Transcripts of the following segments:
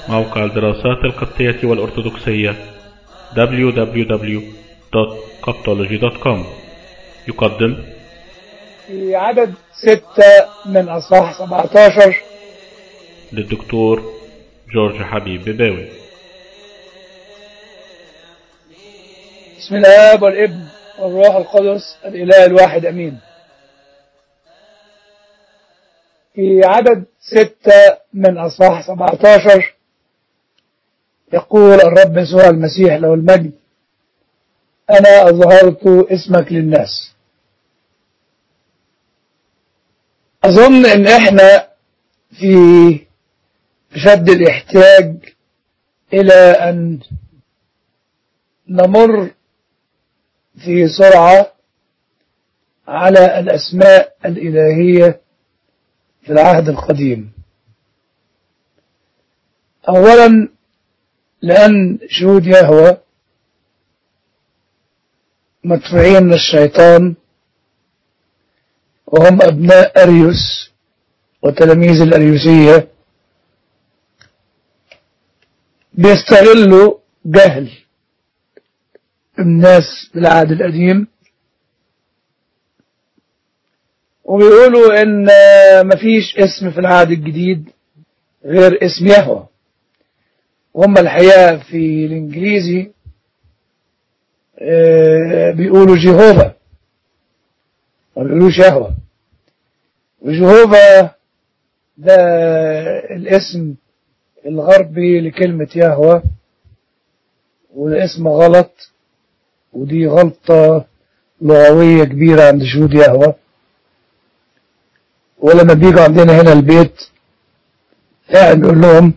موقع الدراسات القبطية والأرثوذكسية www.coptology.com يقدم في عدد ستة من أصحاح 17 للدكتور جورج حبيب بباوي بسم الآب والابن والروح القدس الإله الواحد أمين في عدد ستة من أصحاح 17 يقول الرب يسوع المسيح له المجد أنا أظهرت اسمك للناس أظن إن إحنا في شد الاحتياج إلى أن نمر في سرعة على الأسماء الإلهية في العهد القديم أولا لأن شهود يهوى مدفوعين من الشيطان وهم أبناء أريوس وتلاميذ الأريوسية بيستغلوا جهل الناس بالعهد القديم وبيقولوا ان مفيش اسم في العهد الجديد غير اسم يهوه وهم الحقيقه في الانجليزي بيقولوا جيهوفا ما بيقولوش يهوه وجيهوفا ده الاسم الغربي لكلمة يهوه والاسم غلط ودي غلطة لغوية كبيرة عند شهود يهوه ولما بيجوا عندنا هنا البيت قاعد نقول لهم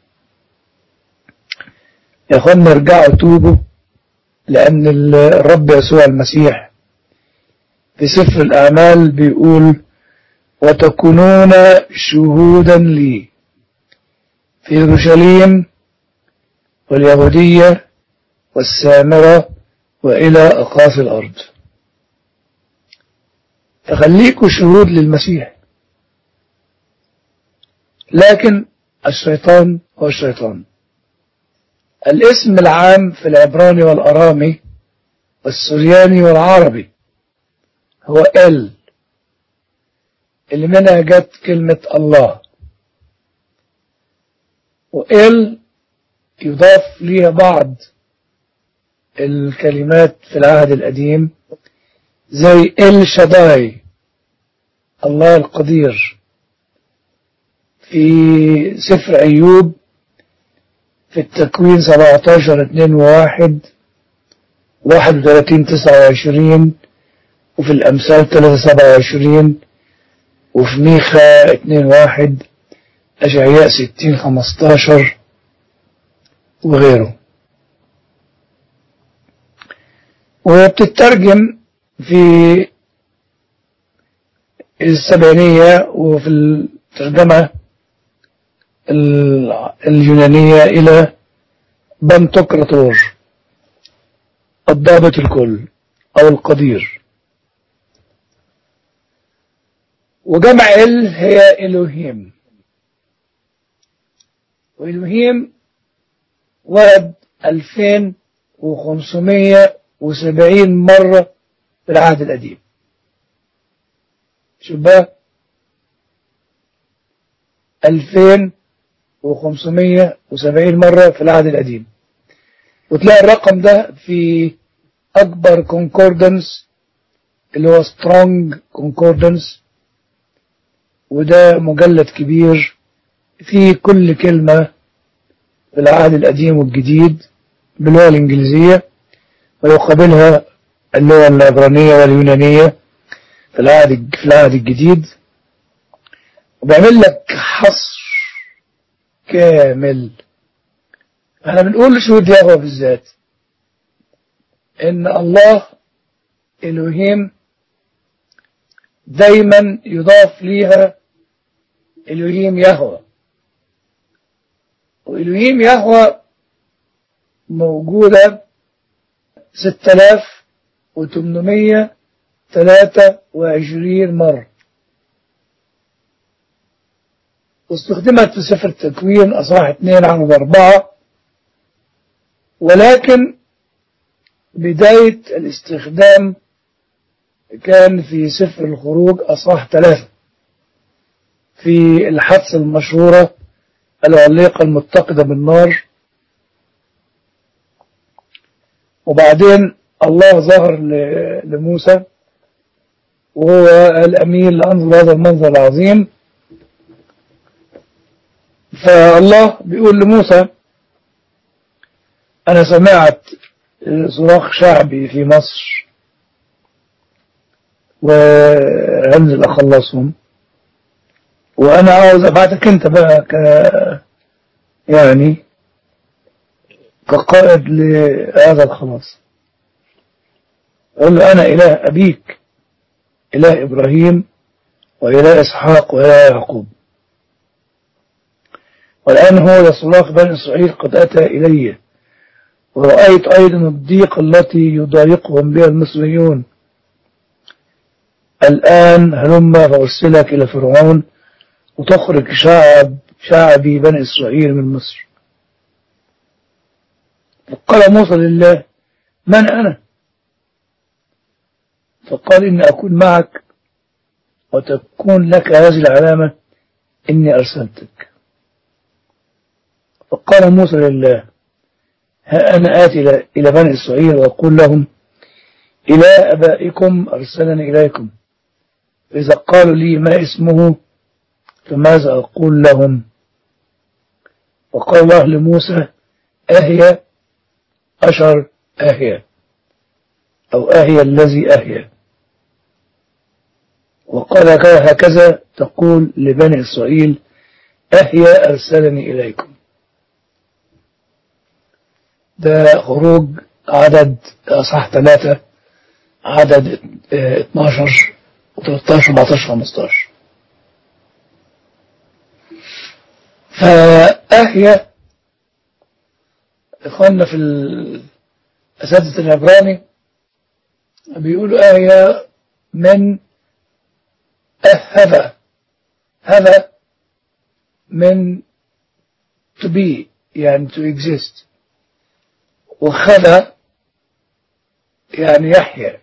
يا اخوانا ارجعوا توبوا لأن الرب يسوع المسيح في سفر الأعمال بيقول وتكونون شهودا لي في أورشليم واليهودية والسامرة وإلى أقاصي الأرض فخليكوا شهود للمسيح لكن الشيطان هو الشيطان الاسم العام في العبراني والأرامي والسرياني والعربي هو ال اللي منها جت كلمة الله وال يضاف ليها بعض الكلمات في العهد القديم زي ال شداي الله القدير في سفر أيوب في التكوين 17 2 و1 31 29 وفي الأمثال 3 27 وفي ميخا 2 1 أشعياء 60 15 وغيره وبتترجم في السبعينية وفي الترجمة اليونانية إلى بنتوكراتور الضابط الكل أو القدير وجمع ال هي إلوهيم وإلوهيم ورد 2570 مرة في العهد القديم شوف بقى 2570 مرة في العهد القديم وتلاقي الرقم ده في أكبر كونكوردنس اللي هو سترونج كونكوردنس وده مجلد كبير فيه كل كلمة في العهد القديم والجديد باللغة الإنجليزية ويقابلها اللغة العبرانية واليونانية في العهد في العهد الجديد وبيعمل لك حصر كامل احنا بنقول لشهود يهوه بالذات ان الله الوهيم دايما يضاف ليها الوهيم يهوه والوهيم يهوه موجوده 6823 مرة واستخدمت في سفر التكوين أصحاح 2 عدد 4 ولكن بداية الاستخدام كان في سفر الخروج أصحاح 3 في الحادثة المشهورة العليقة المتقدة بالنار وبعدين الله ظهر لموسى وهو الأمين لأنظر هذا المنظر العظيم فالله بيقول لموسى أنا سمعت صراخ شعبي في مصر وهنزل أخلصهم وأنا عاوز أبعتك أنت بقى ك يعني كقائد لهذا الخلاص قال له أنا إله أبيك إله إبراهيم وإله إسحاق وإله يعقوب والآن هو صراخ بني إسرائيل قد أتى إلي ورأيت أيضا الضيق التي يضايقهم بها المصريون الآن هلما فأرسلك إلى فرعون وتخرج شعب شعبي بني إسرائيل من مصر فقال موسى لله من أنا فقال إني أكون معك وتكون لك هذه العلامة إني أرسلتك فقال موسى لله ها أنا آتي إلى بني إسرائيل وأقول لهم إلى أبائكم أرسلني إليكم إذا قالوا لي ما اسمه فماذا أقول لهم وقال الله لموسى أهي أشر أهي أو أهي الذي أهي وقال هكذا تقول لبني إسرائيل أهي أرسلني إليكم ده خروج عدد أصح ثلاثة عدد 12 و13 14 15 فأهي إخواننا في أساتذة العبراني بيقولوا أهي من أهب هذا من to be يعني to exist وخذا يعني يحيى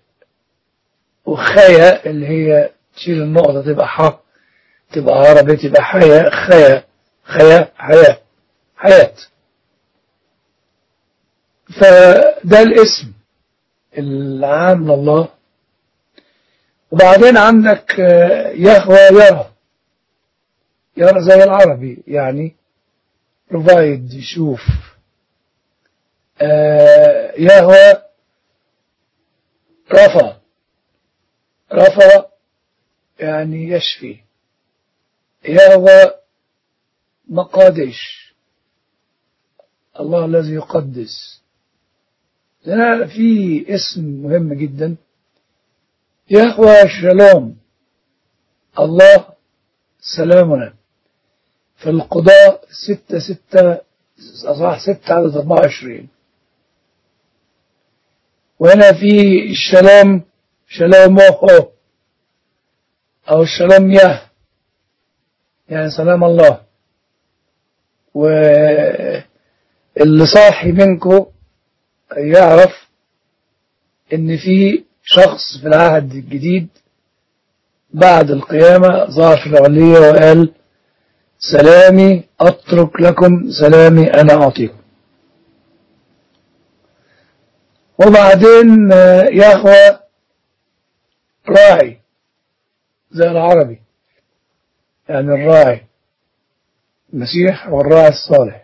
وخيا اللي هي تشيل النقطة تبقى ح تبقى عربي تبقى حياة خيا خيا حياة حياة فده الاسم العام لله وبعدين عندك يهوى يرى يرى زي العربي يعني provide يشوف يهوى رفع رفع يعني يشفي يهوى مقادش الله الذي يقدس هنا في اسم مهم جدا يهوى شلوم الله سلامنا في القضاء ستة ستة أصح ستة عدد أربعة وعشرين وهنا في الشلام شلامه أو الشلام يه يعني سلام الله واللي صاحي منكم يعرف ان في شخص في العهد الجديد بعد القيامة ظهر في العلية وقال سلامي أترك لكم سلامي أنا أعطيكم وبعدين يهوى راعي زي العربي يعني الراعي المسيح والراعي الصالح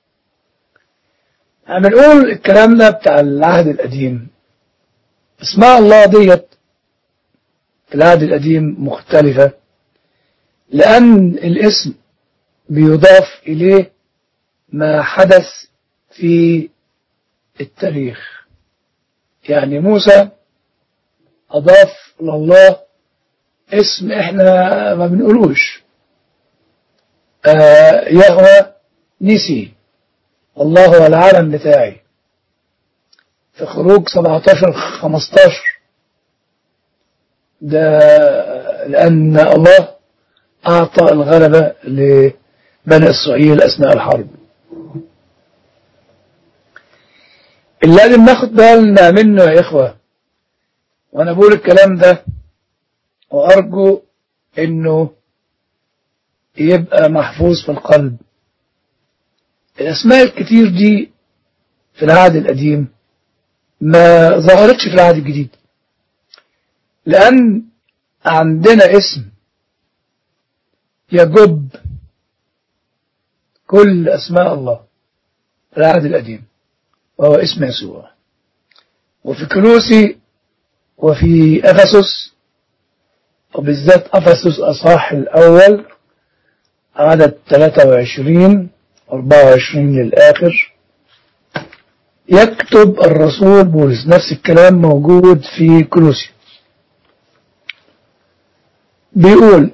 احنا بنقول الكلام ده بتاع العهد القديم اسماء الله ديت في العهد القديم مختلفة لأن الاسم بيضاف إليه ما حدث في التاريخ يعني موسى أضاف لله اسم احنا ما بنقولوش آه يهوى نسي الله هو العالم بتاعي في خروج 17 15 ده لأن الله أعطى الغلبة بني إسرائيل أثناء الحرب اللي لازم ناخد بالنا منه يا إخوة وأنا بقول الكلام ده وأرجو إنه يبقى محفوظ في القلب الأسماء الكتير دي في العهد القديم ما ظهرتش في العهد الجديد لأن عندنا اسم يجب كل أسماء الله في العهد القديم وهو اسم يسوع وفي كلوسي وفي أفسس وبالذات أفسس أصح الأول عدد 23 24 للآخر يكتب الرسول بولس نفس الكلام موجود في كلوسي بيقول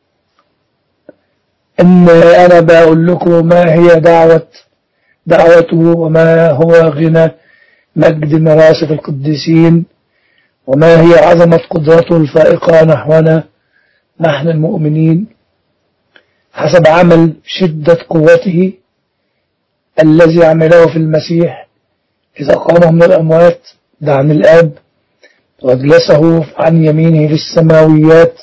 ان انا بقول لكم ما هي دعوة دعوته وما هو غنى مجد مراسة القديسين وما هي عظمة قدرته الفائقة نحونا نحن المؤمنين حسب عمل شدة قوته الذي عمله في المسيح إذا قام من الأموات دعم الآب واجلسه عن يمينه في السماويات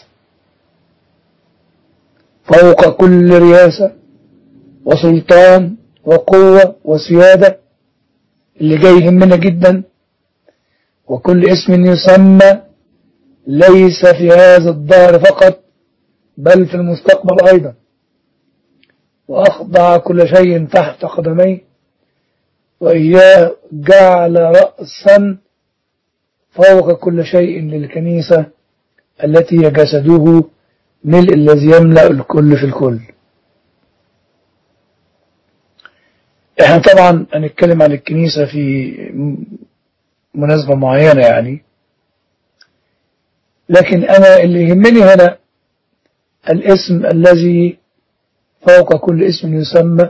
فوق كل رياسة وسلطان وقوة وسيادة اللي جاي يهمنا جدا وكل اسم يسمى ليس في هذا الدهر فقط بل في المستقبل أيضا وأخضع كل شيء تحت قدميه وإياه جعل رأسا فوق كل شيء للكنيسة التي هي جسده ملء الذي يملأ الكل في الكل احنا طبعا هنتكلم عن الكنيسة في مناسبة معينة يعني لكن أنا اللي يهمني هنا الاسم الذي فوق كل اسم يسمى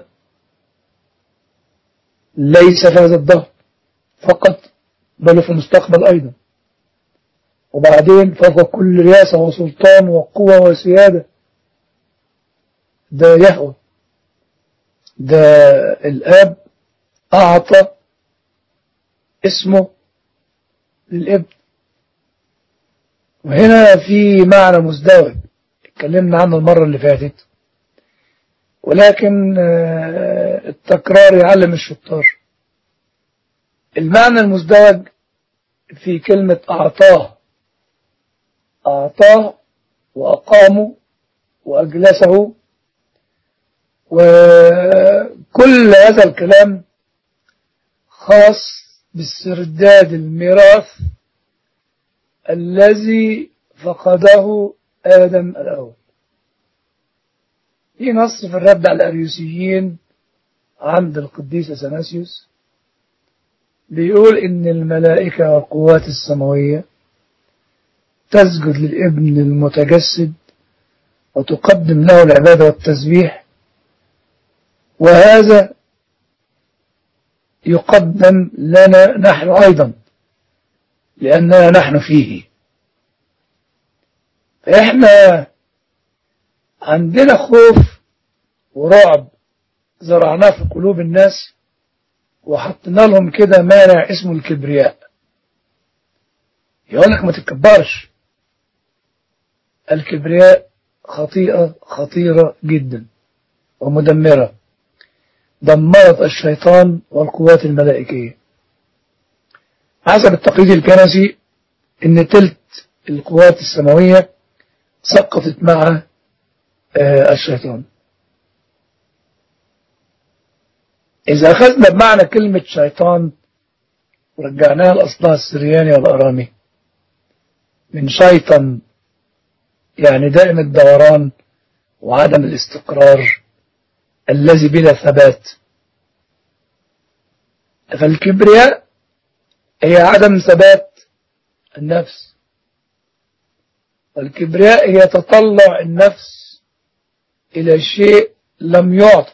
ليس في هذا الظهر فقط بل في المستقبل أيضا وبعدين فوق كل رياسة وسلطان وقوة وسيادة ده يهوى ده الآب أعطى اسمه للابن وهنا في معنى مزدوج اتكلمنا عنه المرة اللي فاتت ولكن التكرار يعلم الشطار المعنى المزدوج في كلمة أعطاه أعطاه وأقامه وأجلسه وكل هذا الكلام خاص باسترداد الميراث الذي فقده آدم الأول في نص في الرد على الأريوسيين عند القديس أثناسيوس بيقول إن الملائكة والقوات السماوية تسجد للابن المتجسد وتقدم له العبادة والتسبيح وهذا يقدم لنا نحن أيضا لأننا نحن فيه فإحنا عندنا خوف ورعب زرعناه في قلوب الناس وحطينا لهم كده مانع اسمه الكبرياء يقول لك ما تتكبرش الكبرياء خطيئة خطيرة جدا ومدمرة دمرت الشيطان والقوات الملائكية حسب التقليد الكنسي ان تلت القوات السماوية سقطت مع الشيطان إذا أخذنا بمعنى كلمة شيطان ورجعناها لأصلها السرياني والأرامي من شيطان يعني دائم الدوران وعدم الاستقرار الذي بلا ثبات فالكبرياء هي عدم ثبات النفس والكبرياء هي تطلع النفس إلى شيء لم يعطى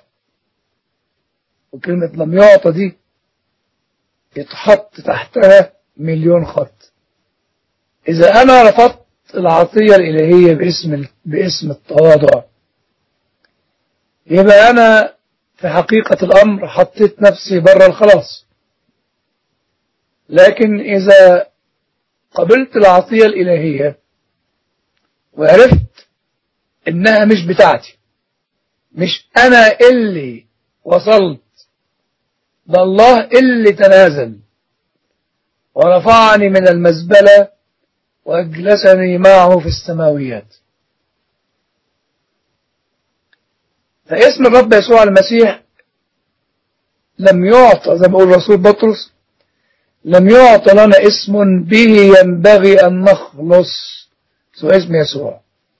وكلمة لم يعطى دي يتحط تحتها مليون خط إذا أنا رفضت العطية الإلهية باسم باسم التواضع يبقى أنا في حقيقة الأمر حطيت نفسي بره الخلاص لكن إذا قبلت العطية الإلهية وعرفت إنها مش بتاعتي مش أنا اللي وصلت ده الله اللي تنازل ورفعني من المزبلة وأجلسني معه في السماويات فاسم الرب يسوع المسيح لم يعطى زي ما بيقول الرسول بطرس لم يعطى لنا اسم به ينبغي أن نخلص سوى اسم يسوع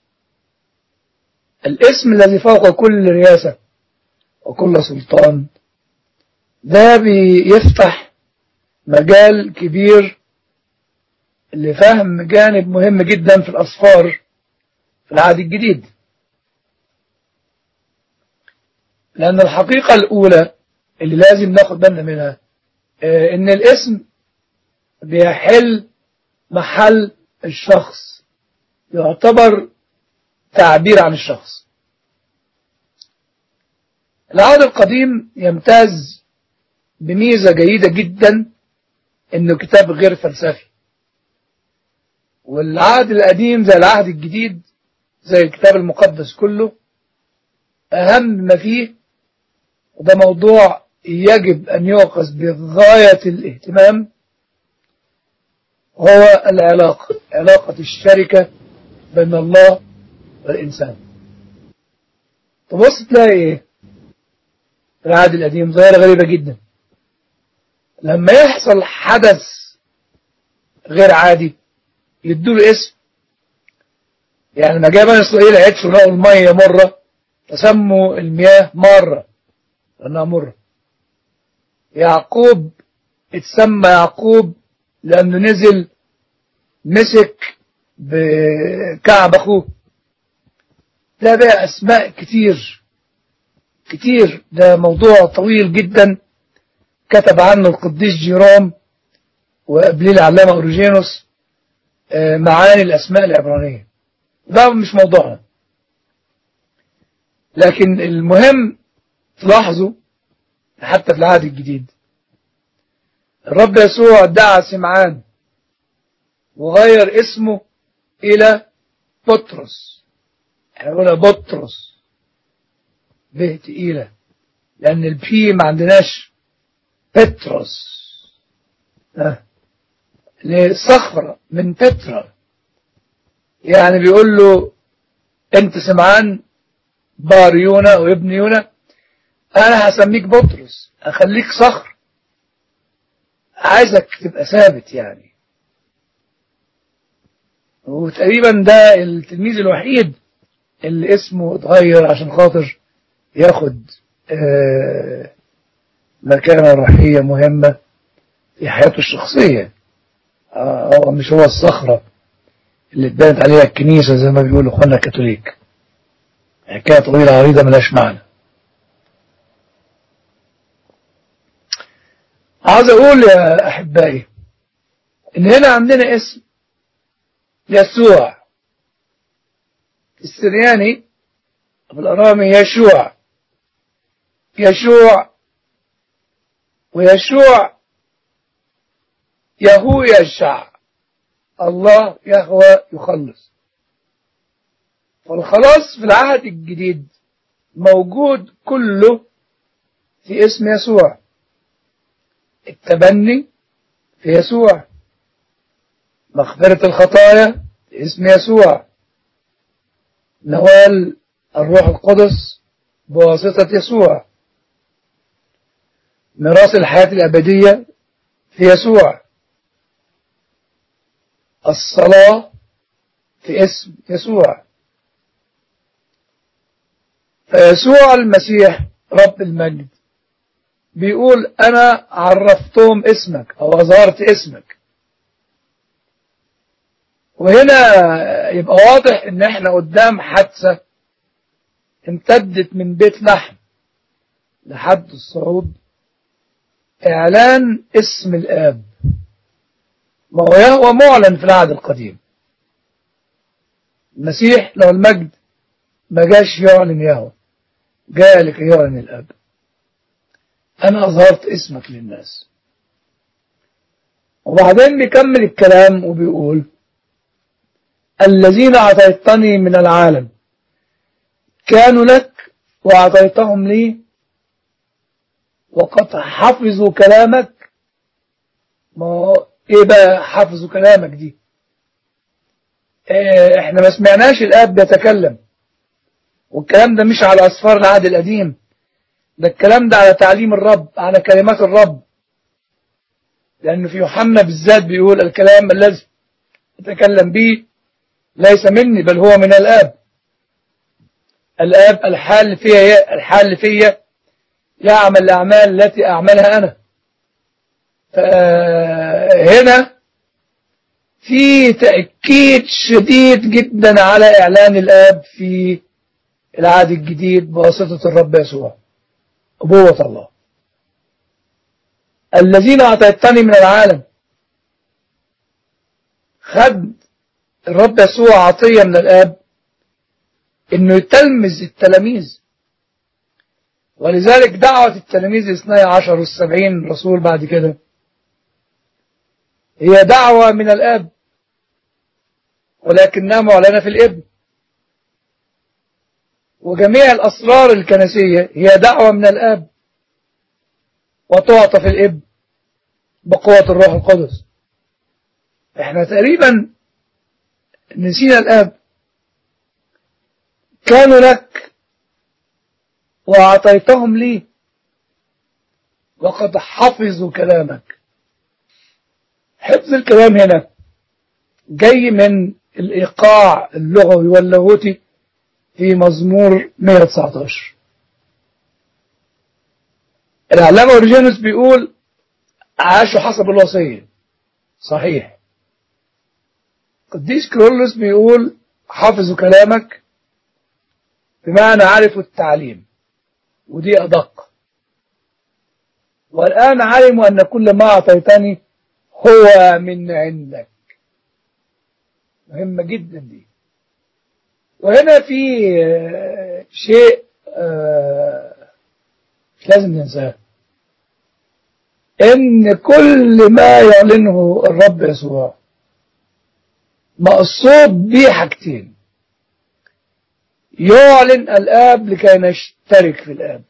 الاسم الذي فوق كل رياسة وكل سلطان ده بيفتح مجال كبير لفهم جانب مهم جدا في الأصفار في العهد الجديد لأن الحقيقة الأولى اللي لازم ناخد بالنا منها آه، إن الاسم بيحل محل الشخص يعتبر تعبير عن الشخص العهد القديم يمتاز بميزة جيدة جدا إنه كتاب غير فلسفي والعهد القديم زي العهد الجديد زي الكتاب المقدس كله أهم ما فيه وده موضوع يجب أن يؤخذ بغاية الاهتمام هو العلاقة علاقة الشركة بين الله والإنسان تبص تلاقي إيه في العهد القديم ظاهرة غريبة جدا لما يحصل حدث غير عادي يدوله اسم يعني لما جاء بني إسرائيل عطشوا لقوا المية مرة فسموا المياه مرة لأنها مرة يعقوب اتسمى يعقوب لأنه نزل مسك بكعب أخوه ده بقى أسماء كتير كتير ده موضوع طويل جدا كتب عنه القديس جيروم وقبليه العلامة أوروجينوس آه، معاني الأسماء العبرانية ده مش موضوعنا لكن المهم تلاحظوا حتى في العهد الجديد الرب يسوع دعا سمعان وغير اسمه إلى بطرس احنا قلنا بطرس به تقيلة لأن البي ما عندناش بطرس ها لصخرة من بترا يعني بيقول له انت سمعان بار يونا وابن يونا انا هسميك بطرس اخليك صخر عايزك تبقى ثابت يعني وتقريبا ده التلميذ الوحيد اللي اسمه اتغير عشان خاطر ياخد آه، مكانة روحية مهمة في حياته الشخصية آه، هو مش هو الصخرة اللي اتبنت عليها الكنيسة زي ما بيقولوا اخواننا الكاثوليك حكاية طويلة عريضة ملهاش معنى عاوز اقول يا احبائي ان هنا عندنا اسم يسوع السرياني بالارامي يشوع يشوع ويشوع يهو يشع الله يهوى يخلص فالخلاص في العهد الجديد موجود كله في اسم يسوع التبني في يسوع مغفرة الخطايا في اسم يسوع نوال الروح القدس بواسطة يسوع ميراث الحياة الأبدية في يسوع الصلاة في اسم يسوع فيسوع المسيح رب المجد بيقول أنا عرفتهم اسمك أو أظهرت اسمك وهنا يبقى واضح إن إحنا قدام حادثة امتدت من بيت لحم لحد الصعود إعلان اسم الآب ما هو يهوى معلن في العهد القديم المسيح لو المجد ما جاش يعلن يهوى جاء لكي يعلن الأب أنا أظهرت اسمك للناس وبعدين بيكمل الكلام وبيقول الذين أعطيتني من العالم كانوا لك وأعطيتهم لي وقد حفظوا كلامك ما هو ايه بقى حفظوا كلامك دي إيه احنا ما سمعناش الاب بيتكلم والكلام ده مش على اسفار العهد القديم ده الكلام ده على تعليم الرب على كلمات الرب لأنه في يوحنا بالذات بيقول الكلام الذي أتكلم به ليس مني بل هو من الآب الآب الحال فيا الحال فيا يعمل الأعمال التي أعملها أنا هنا في تأكيد شديد جدا على إعلان الآب في العهد الجديد بواسطة الرب يسوع أبوة الله الذين أعطيتني من العالم خد الرب يسوع عطية من الآب إنه يتلمذ التلاميذ ولذلك دعوة التلاميذ الاثني عشر والسبعين رسول بعد كده هي دعوة من الآب ولكنها معلنة في الابن وجميع الأسرار الكنسية هي دعوة من الآب وتعطى في الابن بقوة الروح القدس احنا تقريبا نسينا الآب كانوا لك وأعطيتهم لي وقد حفظوا كلامك حفظ الكلام هنا جاي من الإيقاع اللغوي واللاهوتي في مزمور 119 العلامة أوريجينوس بيقول عاشوا حسب الوصية صحيح قديس كرولوس بيقول حافظوا كلامك بمعنى عرفوا التعليم ودي أدق والآن علموا أن كل ما أعطيتني هو من عندك مهمة جدا دي وهنا في شيء مش لازم ننساه ان كل ما يعلنه الرب يسوع مقصود بيه حاجتين يعلن الآب لكي نشترك في الآب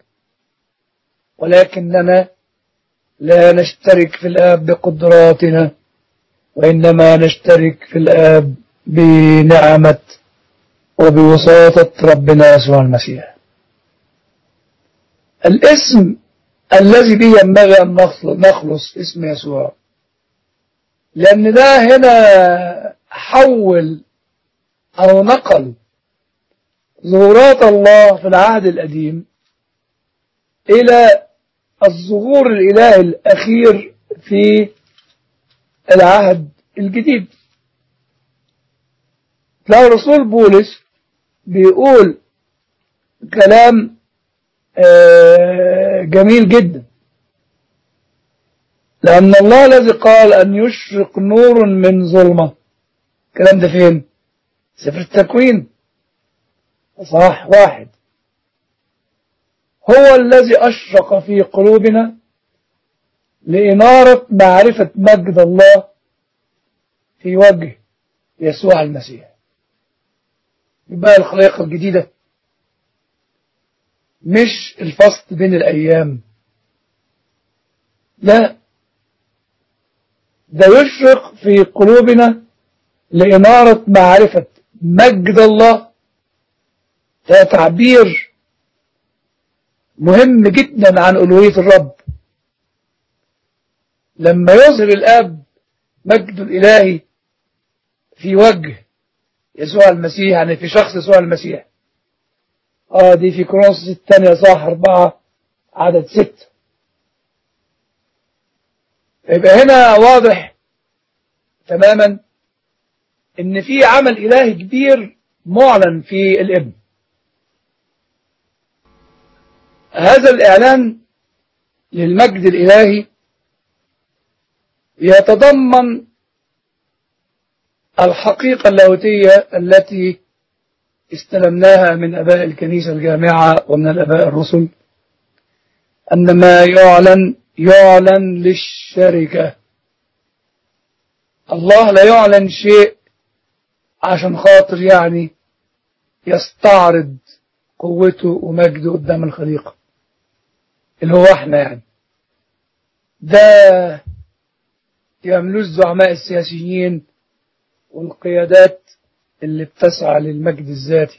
ولكننا لا نشترك في الآب بقدراتنا وإنما نشترك في الآب بنعمة وبوساطة ربنا يسوع المسيح الاسم الذي به ينبغي أن نخلص اسم يسوع لأن ده هنا حول أو نقل ظهورات الله في العهد القديم إلى الظهور الإلهي الأخير في العهد الجديد لو رسول بولس بيقول كلام جميل جدا لأن الله الذي قال أن يشرق نور من ظلمة الكلام ده فين سفر التكوين صح واحد هو الذي أشرق في قلوبنا لإنارة معرفة مجد الله في وجه يسوع المسيح يبقى الخليقة الجديدة مش الفصل بين الأيام لا ده يشرق في قلوبنا لإنارة معرفة مجد الله ده تعبير مهم جدا عن ألوهية الرب لما يظهر الآب مجد الإلهي في وجه يسوع المسيح يعني في شخص يسوع المسيح اه دي في كرونس الثانية صح أربعة عدد ست يبقى هنا واضح تماما ان في عمل إلهي كبير معلن في الابن هذا الإعلان للمجد الإلهي يتضمن الحقيقة اللاهوتية التي استلمناها من أباء الكنيسة الجامعة ومن الأباء الرسل أن ما يعلن يعلن للشركة الله لا يعلن شيء عشان خاطر يعني يستعرض قوته ومجده قدام الخليقة اللي هو احنا يعني ده يعملوه الزعماء السياسيين والقيادات اللي بتسعى للمجد الذاتي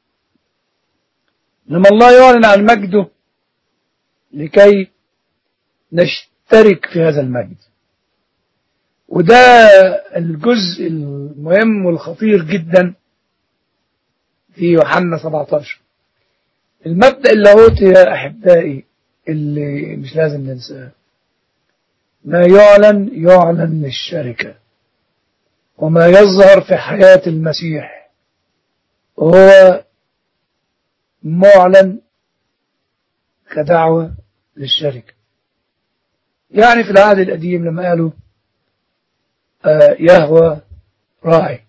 لما الله يعلن عن مجده لكي نشترك في هذا المجد وده الجزء المهم والخطير جدا في يوحنا 17 المبدأ اللاهوتي يا أحبائي اللي مش لازم ننساه ما يعلن يعلن للشركة وما يظهر في حياة المسيح هو معلن كدعوة للشركة يعني في العهد القديم لما قالوا آه يهوى راعي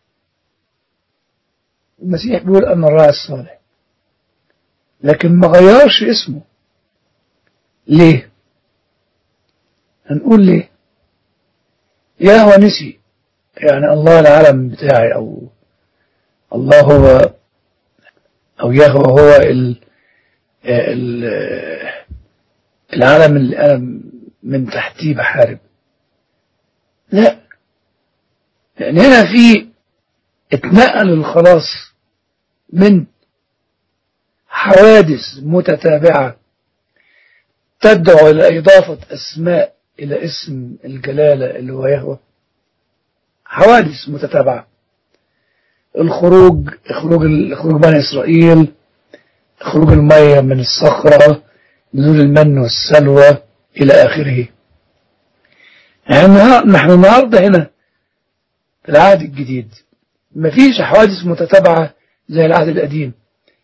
المسيح بيقول أنا الراعي الصالح لكن ما غيرش اسمه ليه هنقول ليه يهوى نسي يعني الله العالم بتاعي أو الله هو أو يهوى هو ال ال العالم اللي أنا من تحتيه بحارب لا لأن هنا في اتنقل الخلاص من حوادث متتابعة تدعو إلى إضافة أسماء إلى اسم الجلالة اللي هو يهوى حوادث متتابعة الخروج خروج خروج بني إسرائيل خروج المية من الصخرة نزول المن والسلوى إلى آخره يعني نحن النهاردة هنا في العهد الجديد مفيش حوادث متتابعة زي العهد القديم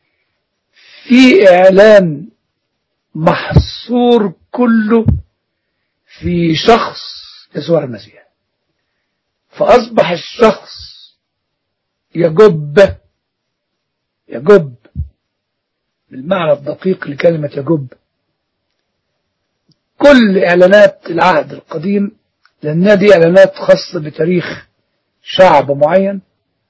في إعلان محصور كله في شخص يسوع المسيح فأصبح الشخص يجب يجب بالمعنى الدقيق لكلمة يجب كل إعلانات العهد القديم لأنها دي إعلانات خاصة بتاريخ شعب معين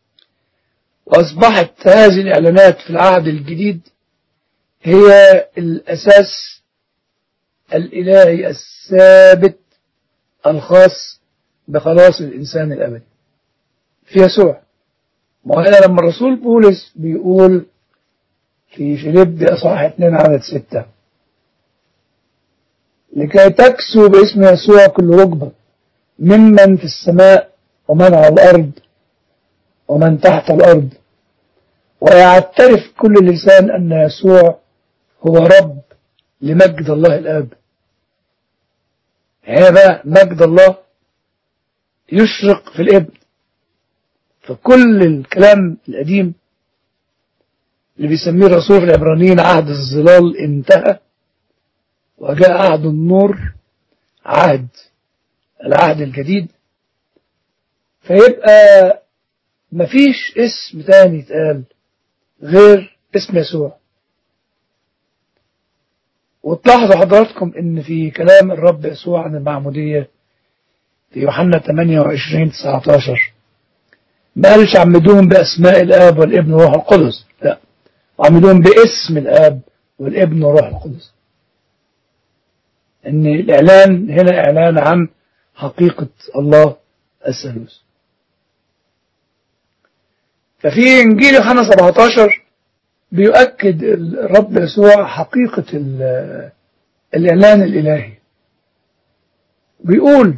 وأصبحت هذه الإعلانات في العهد الجديد هي الأساس الإلهي الثابت الخاص بخلاص الإنسان الأبدي في يسوع وهنا لما الرسول بولس بيقول في فيليب أصحاح 2 عدد 6 لكي تكسو باسم يسوع كل ركبة ممن في السماء ومن على الأرض ومن تحت الأرض ويعترف كل لسان أن يسوع هو رب لمجد الله الآب هذا مجد الله يشرق في الابن فكل الكلام القديم اللي بيسميه الرسول في العبرانيين عهد الظلال انتهى وجاء عهد النور عهد العهد الجديد فيبقى مفيش اسم تاني يتقال غير اسم يسوع وتلاحظوا حضراتكم ان في كلام الرب يسوع عن المعمودية في يوحنا 28 19 ما قالش عمدوهم بأسماء الآب والابن والروح القدس لا عمدوهم باسم الآب والابن والروح القدس ان الإعلان هنا إعلان عن حقيقة الله الثالوث ففي إنجيل يوحنا 17 بيؤكد الرب يسوع حقيقة الإعلان الإلهي بيقول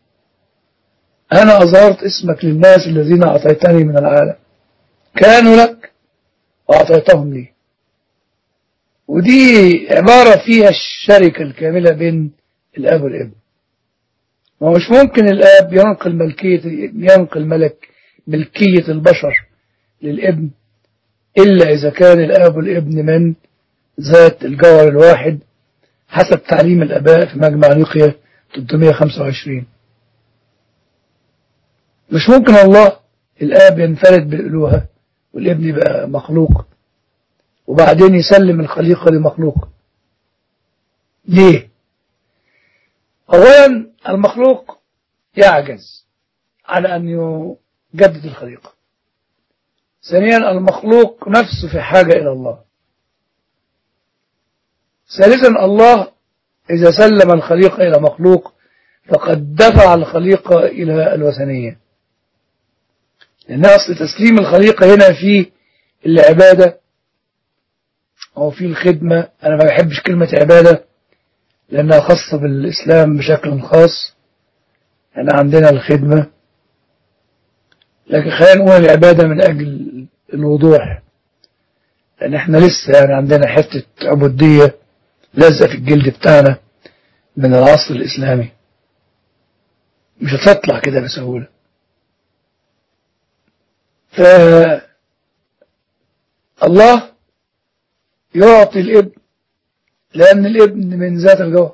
أنا أظهرت اسمك للناس الذين أعطيتني من العالم كانوا لك وأعطيتهم لي ودي عبارة فيها الشركة الكاملة بين الأب والابن ما مش ممكن الآب ينقل ملكية ينقل ملك ملكية البشر للابن إلا إذا كان الآب والابن من ذات الجوهر الواحد حسب تعليم الآباء في مجمع نيقيا 325 مش ممكن الله الآب ينفرد بالألوهة والابن يبقى مخلوق وبعدين يسلم الخليقة لمخلوق ليه أولا المخلوق يعجز على أن يجدد الخليقة ثانيا المخلوق نفسه في حاجة إلى الله ثالثا الله إذا سلم الخليقة إلى مخلوق فقد دفع الخليقة إلى الوثنية لأن أصل تسليم الخليقة هنا في العبادة أو في الخدمة أنا ما بحبش كلمة عبادة لأنها خاصة بالإسلام بشكل خاص أنا عندنا الخدمة لكن خلينا نقول العبادة من أجل الوضوح لأن احنا لسه يعني عندنا حتة عبودية لازقة في الجلد بتاعنا من العصر الإسلامي مش هتطلع كده بسهولة ف الله يعطي الابن لأن الابن من ذات الجوهر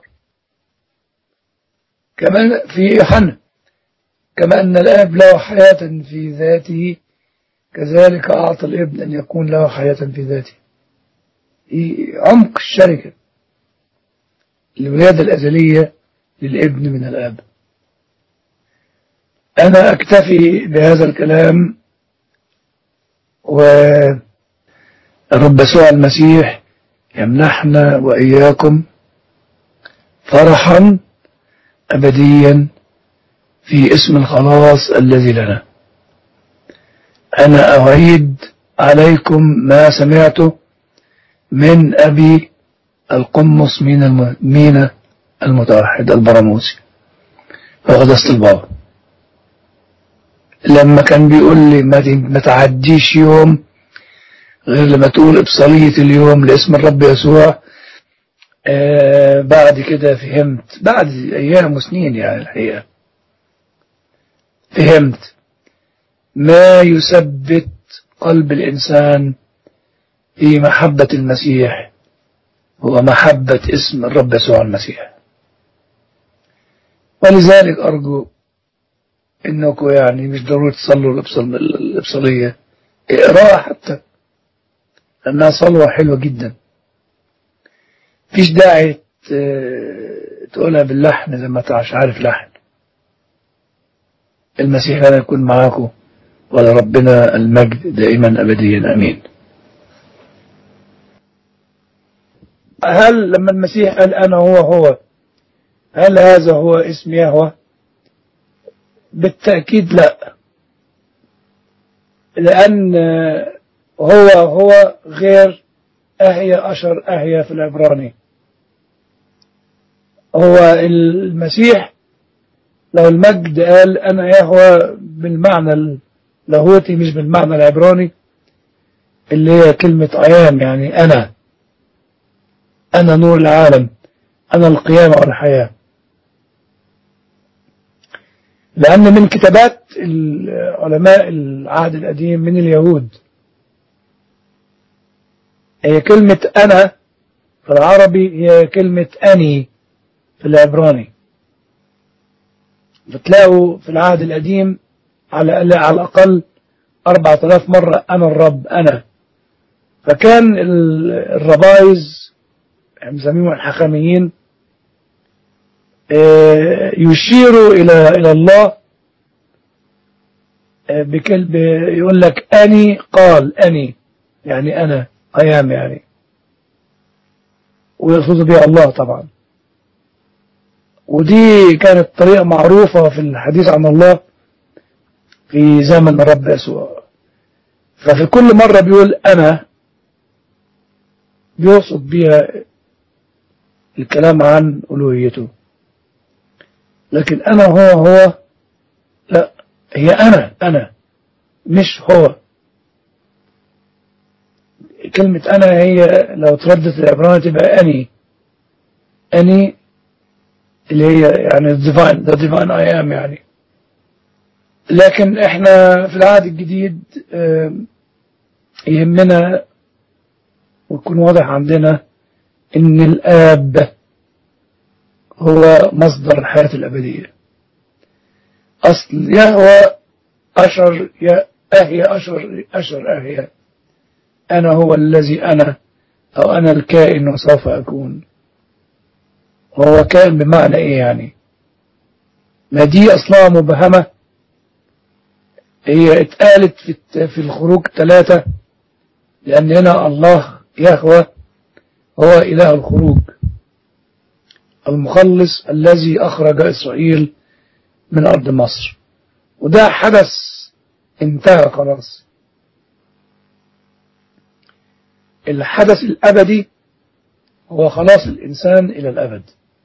كمان في يوحنا كما أن الآب له حياة في ذاته كذلك أعطى الابن أن يكون له حياة في ذاته عمق الشركة الولادة الأزلية للابن من الآب أنا أكتفي بهذا الكلام ورب يسوع المسيح يمنحنا وإياكم فرحا أبديا في اسم الخلاص الذي لنا أنا أعيد عليكم ما سمعته من أبي القمص من المين المتوحد البراموسي وغدست البابا لما كان بيقول لي ما تعديش يوم غير لما تقول إبصالية اليوم لاسم الرب يسوع آه بعد كده فهمت بعد أيام وسنين يعني الحقيقة فهمت ما يثبت قلب الإنسان في محبة المسيح هو محبة اسم الرب يسوع المسيح ولذلك أرجو إنكم يعني مش ضروري تصلوا الإبصالية اقراها حتى لأنها صلوة حلوة جدا فيش داعي تقولها باللحن زي ما مش عارف لحن المسيح لنا يكون معاكم ولربنا المجد دائما أبديا أمين هل لما المسيح قال أنا هو هو هل هذا هو اسم يهوه بالتأكيد لا لأن هو هو غير أهي أشر أهي في العبراني هو المسيح لو المجد قال أنا يهوى بالمعنى اللاهوتي مش بالمعنى العبراني اللي هي كلمة أيام يعني أنا أنا نور العالم أنا القيامة والحياة لأن من كتابات علماء العهد القديم من اليهود هي كلمة أنا في العربي هي كلمة أني في العبراني بتلاقوا في العهد القديم على على الأقل أربعة آلاف مرة أنا الرب أنا فكان الربايز مسميهم الحكميين يشيروا إلى إلى الله بكلب يقول لك أني قال أني يعني أنا أيام يعني ويقصد بها الله طبعا ودي كانت طريقة معروفة في الحديث عن الله في زمن الرب يسوع ففي كل مرة بيقول أنا بيقصد بها الكلام عن ألوهيته لكن أنا هو هو لا هي أنا أنا مش هو كلمة أنا هي لو تردت العبرانية تبقى أني أني اللي هي يعني الديفاين ده ديفاين I am يعني لكن احنا في العهد الجديد يهمنا ويكون واضح عندنا ان الآب هو مصدر الحياة الأبدية أصل يهوى أشر يا أهي أشر أشر أهي أنا هو الذي أنا أو أنا الكائن وسوف أكون وهو كائن بمعنى إيه يعني ما دي أصلها مبهمة هي اتقالت في في الخروج ثلاثة لأن هنا الله يهوى هو إله الخروج المخلص الذي أخرج إسرائيل من أرض مصر وده حدث انتهى خلاص الحدث الأبدي هو خلاص الإنسان إلى الأبد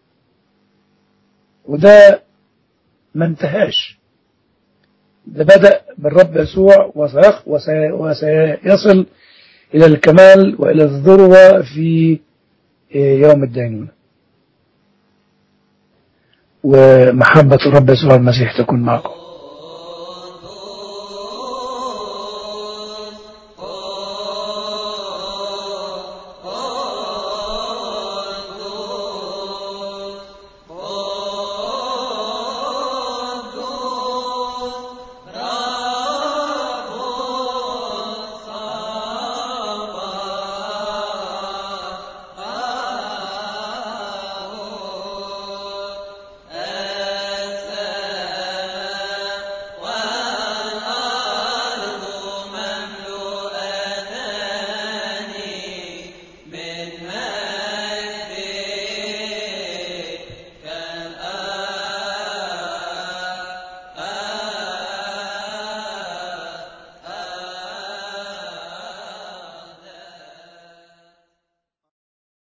وده ما انتهاش ده بدأ بالرب يسوع وسيخ وسي وسيصل إلى الكمال وإلى الذروة في يوم الدينونة ومحبة الرب يسوع المسيح تكون معكم